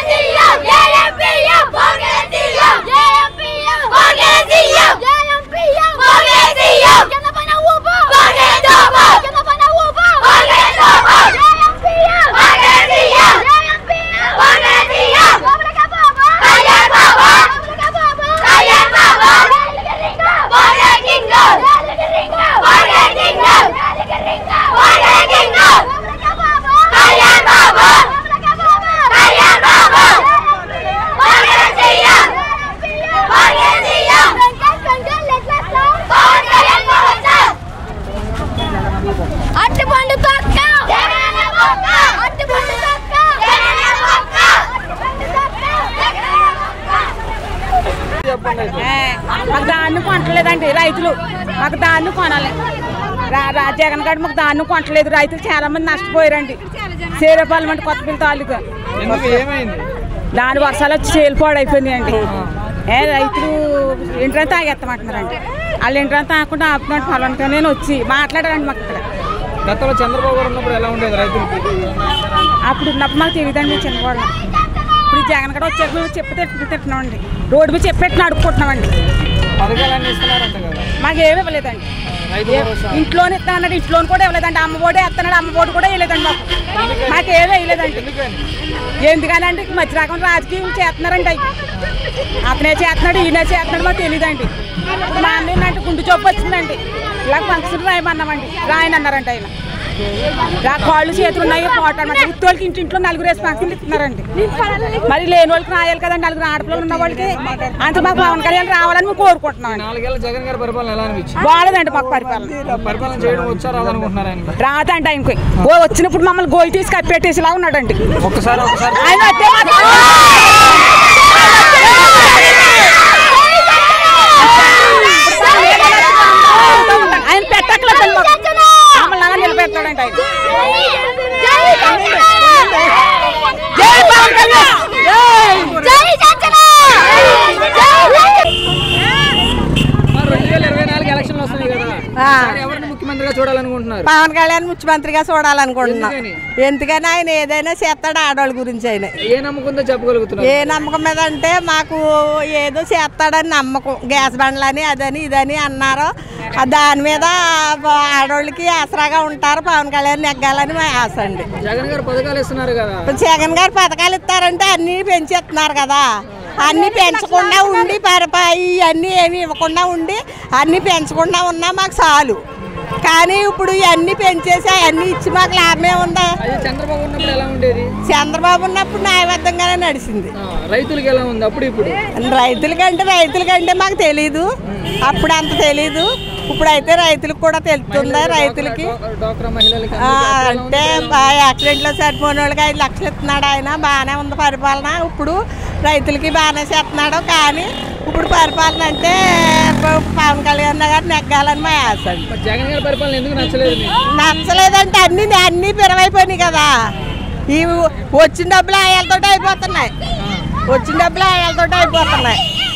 అట్టి పండు తొక్క అట్టి పండు తొక్క అట్టి పండు తొక్క ఏ, మాకు దాన్ని కొనట్లేదండి రైతులు మాకు దాన్ని కొనాలి రా రా జగన్ గారు మాకు దాన్ని కొనట్లేదు రైతులు చాలా మంది నష్టపోయారండి సేరేపాలెం కొత్తపల్లి తాలూకా ఎందుకు ఏమైంది దాని వర్షాలు వచ్చి చేలు పాడైపోయినాయండి ఏ రైతులు ఇంట్రా తాగేస్తామంటున్నారండి వాళ్ళు ఇంట్రా తాగకుండా ఆపుతున్నట్టు పొలంతో నేను వచ్చి మాట్లాడారండి మాకు ఇక్కడ గతంలో చంద్రబాబు గారు ఉన్నప్పుడు ఎలా ఉండేది రైతులకి అప్పుడు ఉన్నప్పుడు మాకు తెలియదండి చిన్నవాళ్ళు ఇప్పుడు ఈ జగన్ కూడా వచ్చాక మేము చెప్పి తిట్టు తిట్టినామండి రోడ్డు మీద చెప్పెట్టిన అడుక్కుంటున్నామండి పథకాలన్నీ ఇస్తున్నారంట కదా మాకు ఏమి ఇవ్వలేదండి రైతు ఏ- భరోసా ఇంట్లోనే ఇస్తానన్నాడు ఇంట్లోని కూడా ఇవ్వలేదండి అమ్మ ఒడి వేస్తున్నాడు అమ్మ ఒడి కూడా వేయలేదండి మాకు మాకేమీ వేయలేదండి ఎందుకని ఎందుకనంటే ఈ మధ్య రకం రాజకీయం చేస్తున్నారండి అవి అతనే చేస్తున్నాడు ఈయన చేస్తున్నాడు మాకు తెలియదండి ఇప్పుడు మా అన్నయ్య అంటే గుండు చూపు వచ్చిందండి ఇలా ఫంక్షన్ రాయమన్నామండి రాయని అన్నారంట ఆయన రా కాళ్ళు చేతులు ఉన్నాయి పోటాడమాట ఉత్తోళ్ళకి ఇంటి ఇంట్లో నలుగురు వేసి ఫంక్షన్ ఇస్తున్నారండి మరి లేని వాళ్ళకి రాయాలి కదండి నలుగురు ఆడపిల్లలు ఉన్న వాళ్ళకి అంత మాకు పవన్ కళ్యాణ్ రావాలని మేము కోరుకుంటున్నాం నాలుగేళ్ల జగన్ గారి పరిపాలన ఎలా అనిపించింది బాగాలేదండి మాకు పరిపాలన పరిపాలన చేయడం వచ్చా రాదనుకుంటున్నారు ఆయన రాదండి ఆయనకి ఓ వచ్చినప్పుడు మమ్మల్ని గోయి తీసి కప్పెట్టేసిలా ఉన్నాడండి ఒక్కసారి ఒకసారి ఆయన వస్తే మాకు- ఆయన పెట్టట్లేదు మమ్మల్ని అలా నిలబెట్టాడండి ఆయన జై పవన్ కళ్యాణ్ మరి రెండు వేల ఇరవై నాలుగు ఎలక్షన్లు వస్తున్నాయి కదా ఈసారి ఎవరిని ముఖ్యమంత్రిగా చూడాలనుకుంటున్నారు పవన్ కళ్యాణ్ ముఖ్యమంత్రిగా చూడాలనుకుంటున్నాం ఎందుకని? ఎందుకని ఆయన ఏదైనా చేస్తాడు ఆడవాళ్ళ గురించి ఆయన ఏ నమ్మకంతో చెప్పగలుగుతున్నారు ఏ నమ్మకం మీద అంటే మాకు ఏదో చేస్తాడని నమ్మకం గ్యాస్ బండ్లని అదని ఇదని అన్నారు ఆ దాని మీద ఆడవాళ్ళకి ఆసరాగా ఉంటారు పవన్ కళ్యాణ్ నెగ్గాలని మా ఆశ అండి జగన్ గారు పథకాలు ఇస్తున్నారు కదా ఇప్పుడు జగన్ గారు పథకాలు ఇస్తారంటే అన్నీ పెంచేస్తున్నారు కదా అన్నీ పెంచకుండా ఉండి పరిపాయి అన్నీ ఏమి ఇవ్వకుండా ఉండి అన్నీ పెంచకుండా ఉన్నా మాకు చాలు కానీ ఇప్పుడు ఇవన్నీ పెంచేసి అవన్నీ ఇచ్చి మాకు లాభమే ఉందా అది చంద్రబాబు ఉన్నప్పుడు ఎలా ఉండేది చంద్రబాబు ఉన్నప్పుడు న్యాయబద్ధంగానే నడిచింది ఆ, రైతులకి ఎలా ఉంది అప్పుడు ఇప్పుడు రైతులకంటే రైతులకంటే మాకు తెలీదు అప్పుడు అంత తెలీదు ఇప్పుడైతే రైతులకు కూడా తెలుస్తుందా రైతులకి డోక్రా- డోక్రా మహిళలకి ఆ, అంటే బా- యాక్సిడెంట్లో సరిపోయిన వాళ్ళకి ఐదు లక్షలు ఇస్తున్నాడు ఆయన బాగానే ఉంది పరిపాలన ఇప్పుడు రైతులకి బాగానే చేస్తున్నాడు కానీ ఇప్పుడు పరిపాలన అంటే ప- పవన్ కళ్యాణ్ గారు నెగ్గాలని మా ఆశ అండి మరి జగన్ గారి పరిపాలన ఎందుకు నచ్చలేదు మీకు నచ్చలేదంటే అన్ని అన్ని పిరవైపోయినాయి కదా ఈ వచ్చిన డబ్బులు ఆయాలతో అయిపోతున్నాయి వచ్చిన డబ్బులు ఆయాలతో అయిపోతున్నాయి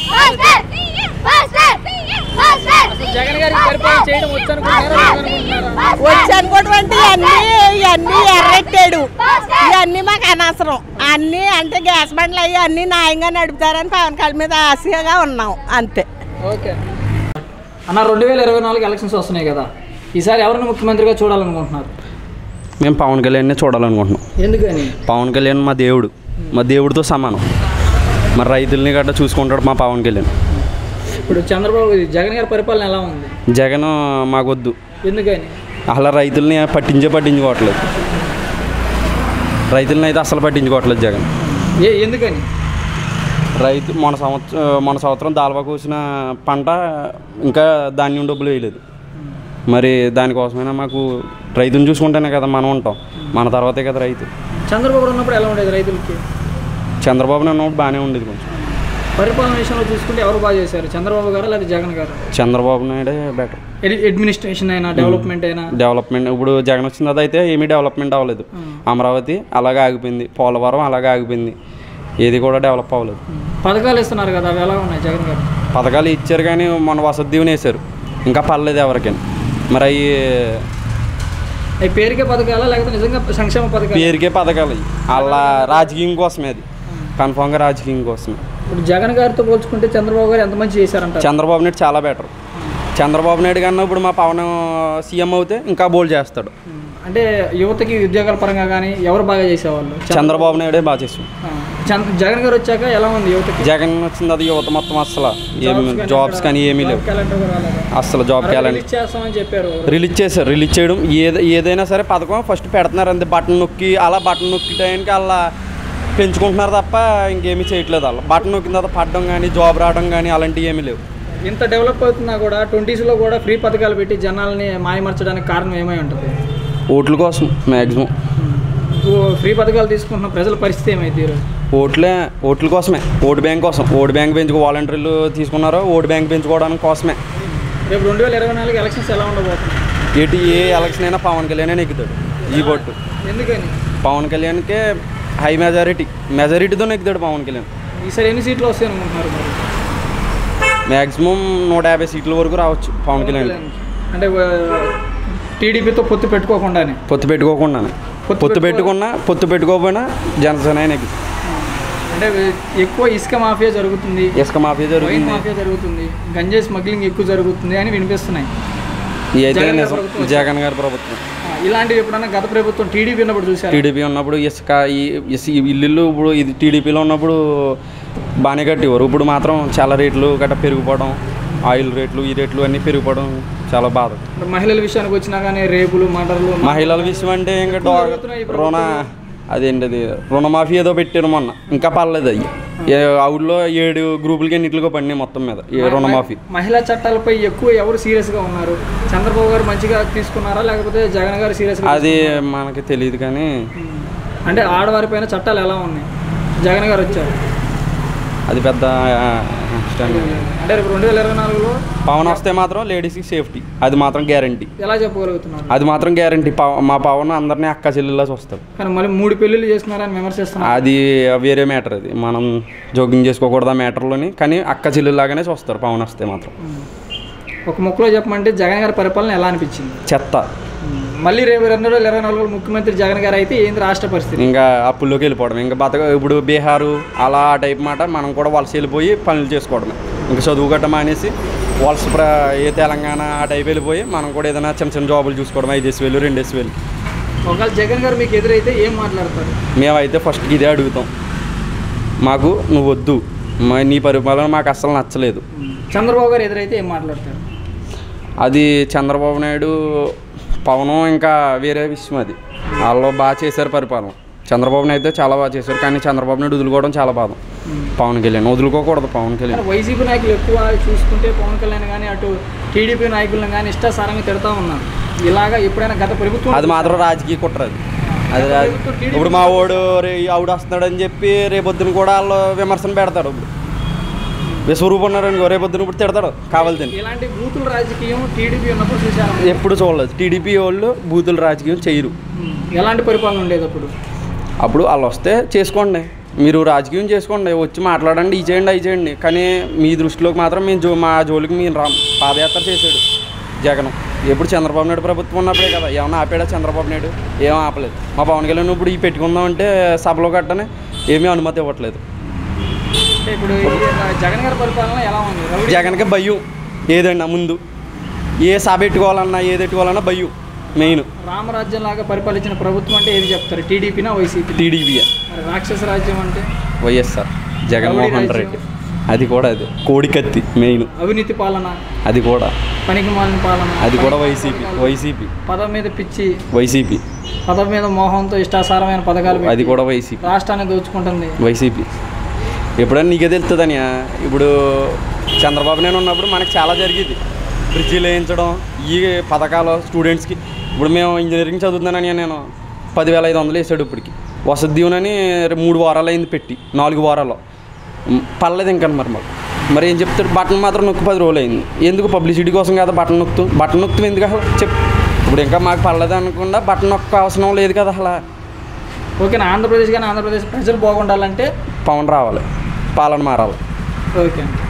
జగన్ గారికి పరిపాలన చేయడం వచ్చు అనుకుంటున్నారా అనుకుంటున్నారా వచ్చి అనుకోవటువంటి ఇవన్నీ ఇవన్నీ ఎర్రెట్టాడు ఇవన్నీ మాకు అనవసరం అన్నీ అంటే గ్యాస్ బండ్లు అవి అన్నీ న్యాయంగా నడుపుతారని పవన్ కళ్యాణ్ మీద ఆశగా ఉన్నాం అంతే ఓకే అన్న రెండు వేల ఇరవై నాలుగు ఎలక్షన్స్ వస్తున్నాయి కదా ఈసారి ఎవరిని ముఖ్యమంత్రిగా చూడాలనుకుంటున్నారు మేము పవన్ కళ్యాణ్నే చూడాలనుకుంటున్నాం ఎందుకని పవన్ కళ్యాణ్ మా దేవుడు మా దేవుడితో సమానం మరి రైతుల్ని గట్రా చూసుకుంటాడు మా పవన్ కళ్యాణ్ ఇప్పుడు చంద్రబాబు జగన్ గారి పరిపాలన ఎలా ఉంది జగన్ మాకొద్దు ఎందుకని అసలు రైతుల్ని పట్టించే పట్టించుకోవట్లేదు రైతుల్ని అయితే అసలు పట్టించుకోవట్లేదు జగన్ ఏ ఎందుకని రైతు మన సంవత్సరం మన సంవత్సరం దాల్వా కోసిన పంట ఇంకా ధాన్యం డబ్బులు వేయలేదు మరి దానికోసమైనా మాకు రైతుని చూసుకుంటేనే కదా మనం ఉంటాం మన తర్వాతే కదా రైతు చంద్రబాబు ఉన్నప్పుడు ఎలా ఉండేది రైతులకి చంద్రబాబు నాయుడు ఉన్నప్పుడు బాగానే ఉండేది కొంచెం పరిపాలన విషయంలో చూసుకుంటే ఎవరు బాగా చేశారు చంద్రబాబు గారు లేదా జగన్ గారు చంద్రబాబు నాయుడే బెటర్ ఎడ్- అడ్మినిస్ట్రేషన్ అయినా డెవలప్మెంట్ అయినా డెవలప్మెంట్ ఇప్పుడు జగన్ వచ్చిన తర్వాత అయితే ఏమీ డెవలప్మెంట్ అవ్వలేదు అమరావతి అలాగే ఆగిపోయింది పోలవరం అలాగే ఆగిపోయింది ఏది కూడా డెవలప్ అవ్వలేదు పథకాలు ఇస్తున్నారు కదా అవి ఎలా ఉన్నాయి జగన్ గారు పథకాలు ఇచ్చారు కానీ మన వసతి దీవెన వేశారు ఇంకా పర్లేదు ఎవరికైనా మరి అవి అవి పేరుకే పథకాలా లేకపోతే నిజంగా సంక్షేమ పథకాలు పేరుకే పథకాలు అవి. వాళ్ళ రాజకీయం కోసమే అది కన్ఫామ్గా రాజకీయం కోసమే ఇప్పుడు జగన్ గారితో పోల్చుకుంటే చంద్రబాబు గారు ఎంత మంచి చేశారంటారు చంద్రబాబు నాయుడు చాలా బెటర్ చంద్రబాబు నాయుడు కన్నా ఇప్పుడు మా పవన్ సీఎం అవుతే ఇంకా బోల్డ్ చేస్తాడు అంటే యువతకి ఉద్యోగాల పరంగా కానీ ఎవరు బాగా చేసేవాళ్ళు చంద్రబాబు నాయుడే బాగా చేసాం ఆ, చంద్ర జగన్ గారు వచ్చాక ఎలా ఉంది యువతకి జగన్ వచ్చింది అది యువత మొత్తం అసలు ఏమి జాబ్స్ కానీ ఏమీ లేవు క్యాలెండర్ కూడా రాలేదా? అసలు జాబ్ అరవై క్యాలెండర్ రిలీజ్ చేస్తామని చెప్పారు రిలీజ్ చేశారు రిలీజ్ చేయడం ఏది ఏదైనా సరే పథకం ఫస్ట్ పెడుతున్నారు అంతే బటన్ నొక్కి అలా బటన్ నొక్కి టైంకి అలా పెంచుకుంటున్నారు తప్ప ఇంకేమీ చేయట్లేదు అలా బటన్ నొక్కిన తర్వాత పడడం కానీ జాబ్ రావడం కానీ అలాంటివి ఏమీ లేవు ఇంత డెవలప్ అవుతున్నా కూడా ట్వంటీస్లో కూడా ఫ్రీ పథకాలు పెట్టి జనాల్ని మాయమర్చడానికి కారణం ఏమై ఉంటుంది ఓట్ల కోసం మ్యాక్సిమం ఫ్రీ పథకాలు తీసుకుంటున్న ప్రజల పరిస్థితి ఏమైంది ఈరోజు ఓట్లే ఓట్ల కోసమే ఓటు బ్యాంక్ కోసం ఓటు బ్యాంక్ పెంచుకో వాలంటీర్లు తీసుకున్నారు ఓటు బ్యాంక్ పెంచుకోవడానికి కోసమే రేపు రెండు వేల ఇరవై నాలుగు ఎలక్షన్స్ ఎలా ఉండబోతున్నాయి ఎటు ఏ ఎలక్షన్ అయినా పవన్ కళ్యాణ్ నెగ్గుతాడు ఈ ఓటు ఎందుకని పవన్ కళ్యాణ్కే హై మెజారిటీ మెజారిటీతో నెగ్గుతాడు పవన్ కళ్యాణ్ ఈసారి ఎన్ని సీట్లు వస్తాయి అనుకుంటున్నారు మరి మ్యాక్సిమం నూట యాభై సీట్ల వరకు రావచ్చు పవన్ కళ్యాణ్ అంటే టీడీపీతో పొత్తు పెట్టుకోకుండానే పొత్తు పెట్టుకోకుండానే పొత్తు పొత్తు పెట్టుకో- పెట్టుకున్నా పొత్తు పెట్టుకోకపోయినా జనసేన నెగ్గుతుంది అంటే ఎక్కువ ఇసుక మాఫియా జరుగుతుంది ఇసుక మాఫియా వైన్ జరుగుతుంది మాఫియా జరుగుతుంది గంజాయి స్మగ్లింగ్ ఎక్కువ జరుగుతుంది అని వినిపిస్తున్నాయి ఈ అయితే జగన్ గారి నిజం ప్రభుత్వం జగన్ గారి ప్రభుత్వం ఆ, ఇలాంటివి ఎప్పుడన్నా గత ప్రభుత్వం టీడీపీ ఉన్నప్పుడు చూసారు టీడీపీ ఉన్నప్పుడు ఇసుక ఈ ఇసు- ఈ ఇల్లు ఇప్పుడు ఇది టీడీపీలో ఉన్నప్పుడు బాగానే కట్టేవారు ఇప్పుడు మాత్రం చాలా రేట్లు గట్ట పెరిగిపోవడం ఆయిల్ రేట్లు ఈ రేట్లు అన్నీ పెరిగిపోవడం చాలా బాధ మహిళల విషయానికి వచ్చినా కానీ రేపులు మర్డర్లు మహిళల విషయం అంటే ఇంకా డా రుణ అదేంటిది రుణమాఫీ ఏదో పెట్టారు మొన్న ఇంకా పర్లేదు అయ్యి ఏ అవుట్లో ఏడు గ్రూపులకి ఎన్నిటికో పడినాయి మొత్తం మీద ఏ రుణమాఫీ మహిళా చట్టాలపై ఎక్కువ ఎవరు సీరియస్గా ఉన్నారు చంద్రబాబు గారు మంచిగా తీసుకున్నారా లేకపోతే జగన్ గారు సీరియస్గా అది మనకి తెలియదు కానీ అంటే ఆడవారి పైన చట్టాలు ఎలా ఉన్నాయి జగన్ గారు వచ్చారు అది పెద్ద ఆ, స్టాండ్. అంటే రేపు రెండు వేల ఇరవై నాలుగులో పవన్ వస్తే మాత్రం లేడీస్కి సేఫ్టీ అది మాత్రం గ్యారంటీ ఎలా చెప్పగలుగుతున్నారు అది మాత్రం గ్యారంటీ మా పవన్ అందరినీ అక్క చెల్లెల్లా చూస్తాడు కానీ మళ్ళీ మూడు పెళ్ళిళ్ళు చేసుకున్నారని విమర్శిస్తున్నారు అది వేరే మ్యాటర్ అది మనం జోకింగ్ చేసుకోకూడదు ఆ మ్యాటర్లోని కానీ అక్క చెల్లెల్లాగానే చూస్తారు పవన్ వస్తే మాత్రం ఒక ముక్కలో చెప్పమంటే జగన్ గారి పరిపాలన ఎలా అనిపించింది చెత్త మళ్ళీ రేపు రెండు వేల ఇరవై నాలుగులో ముఖ్యమంత్రి జగన్ గారు అయితే ఏంది రాష్ట్ర పరిస్థితి ఇంకా అప్పుల్లోకి వెళ్ళిపోవడం ఇంకా బతక ఇప్పుడు బీహారు అలా ఆ టైప్ మాట మనం కూడా వలస వెళ్ళిపోయి పనులు చేసుకోవడమే ఇంకా చదువు గట్ట మానేసి వలస ప్ర ఏ తెలంగాణ ఆ టైప్ వెళ్ళిపోయి మనం కూడా ఏదైనా చిన్న చిన్న జాబులు చూసుకోవడం ఐదేసి వేలు రెండేసి వేలు ఒకవేళ జగన్ గారు మీకు ఎదురైతే ఏం మాట్లాడతారు మేమైతే ఫస్ట్ ఇదే అడుగుతాం మాకు నువ్వు వద్దు మా నీ పరిపాలన మాకు అస్సలు నచ్చలేదు చంద్రబాబు గారు ఎదురైతే ఏం మాట్లాడతారు అది చంద్రబాబు నాయుడు పవన్ ఇంకా వేరే విషయం అది వాళ్ళు బాగా చేశారు పరిపాలన చంద్రబాబు నాయుడు అయితే చాలా బాగా చేశారు కానీ చంద్రబాబు నాయుడు వదులుకోవడం చాలా బాధ పవన్ కళ్యాణ్ వదులుకోకూడదు పవన్ కళ్యాణ్ కానీ వైసీపీ నాయకులు ఎక్కువ చూసుకుంటే పవన్ కళ్యాణ్ కానీ అటు టీడీపీ నాయకులను కానీ ఇష్టాసారంగా తిడతా ఉన్నారు ఇలాగా ఎప్పుడైనా గత ప్రభుత్వం అది మాత్రం రాజకీయ కుట్ర అది అది రాజ- ఇప్పుడు మా వాడు రే ఆవిడ వస్తున్నాడని చెప్పి రేపొద్దున కూడా వాళ్ళు విమర్శన పెడతాడు ఇప్పుడు విశ్వరూపం ఉన్నాడు అనుకో రేపొద్దున ఇప్పుడు తిడతాడు కావాల్సింది ఇలాంటి బూతుల రాజకీయం టీడీపీ ఉన్నప్పుడు చూసారు ఎప్పుడు చూడలేదు టీడీపీ వాళ్ళు బూతుల రాజకీయం చేయరు ఎలాంటి పరిపాలన ఉండేది అప్పుడు అప్పుడు వాళ్ళు వస్తే చేసుకోండి మీరు రాజకీయం చేసుకోండి వచ్చి మాట్లాడండి ఈ చేయండి అవి చేయండి కానీ మీ దృష్టిలోకి మాత్రం మేము జో మా జోలికి మీరు రా పాదయాత్ర చేశాడు జగన్ ఎప్పుడు చంద్రబాబు నాయుడు ప్రభుత్వం ఉన్నప్పుడే కదా ఏమన్నా ఆపాడా చంద్రబాబు నాయుడు ఏం ఆపలేదు మా పవన్ కళ్యాణ్ ఇప్పుడు ఈ పెట్టుకుందామంటే సభలో కట్టని ఏమీ అనుమతి ఇవ్వట్లేదు అంటే ఇప్పుడు ఇది జగన్ గారి పరిపాలన ఎలా ఉంది రౌడీ జగన్కి భయం ఏదన్నా ముందు ఏ సభ పెట్టుకోవాలన్నా ఏది పెట్టుకోవాలన్నా భయం మెయిన్ రామరాజ్యం లాగా పరిపాలించిన ప్రభుత్వం అంటే ఏది చెప్తారు టీడీపీనా వైసీపీ టీడీపీ మరి రాక్షస రాజ్యం అంటే వైఎస్ఆర్ జగన్మోహన్ రెడ్డి అది కూడా అది కోడికత్తి మెయిన్ అవినీతి పాలన అది కూడా పనికి మాలిన పాలన అది కూడా వైసీపీ వైసీపీ పదం మీద పిచ్చి వైసీపీ పదం మీద మోహంతో ఇష్టాసారమైన పథకాలు అది పెట్టి కూడా వైసీపీ రాష్ట్రాన్ని దోచుకుంటుంది వైసీపీ ఎప్పుడైనా నీకే తెలుస్తుందని ఇప్పుడు చంద్రబాబు నేను ఉన్నప్పుడు మనకు చాలా జరిగేది బ్రిడ్జీలు వేయించడం ఈ పథకాలు స్టూడెంట్స్కి ఇప్పుడు మేము ఇంజనీరింగ్ చదువుతున్నానని నేను పదివేల ఐదు వందలు వేసాడు ఇప్పటికి వసతి దీవెనని మూడు వారాలు అయింది పెట్టి నాలుగు వారాలు మ్, పర్లేదు ఇంకా మరి మాకు మరి ఏం చెప్తాడు బటన్ మాత్రం నొక్కు పది రోజులు అయింది ఎందుకు పబ్లిసిటీ కోసం కదా బటన్ నొక్కుతూ బటన్ నొక్కుతూ ఎందుకు అసలు చెప్పు ఇప్పుడు ఇంకా మాకు పర్లేదు అనకుండా బటన్ నొక్క అవసరం లేదు కదా అసలు ఓకే ఆంధ్రప్రదేశ్ కానీ ఆంధ్రప్రదేశ్ ప్రజలు బాగుండాలంటే పవన్ రావాలి పాలన మారాలి ఓకే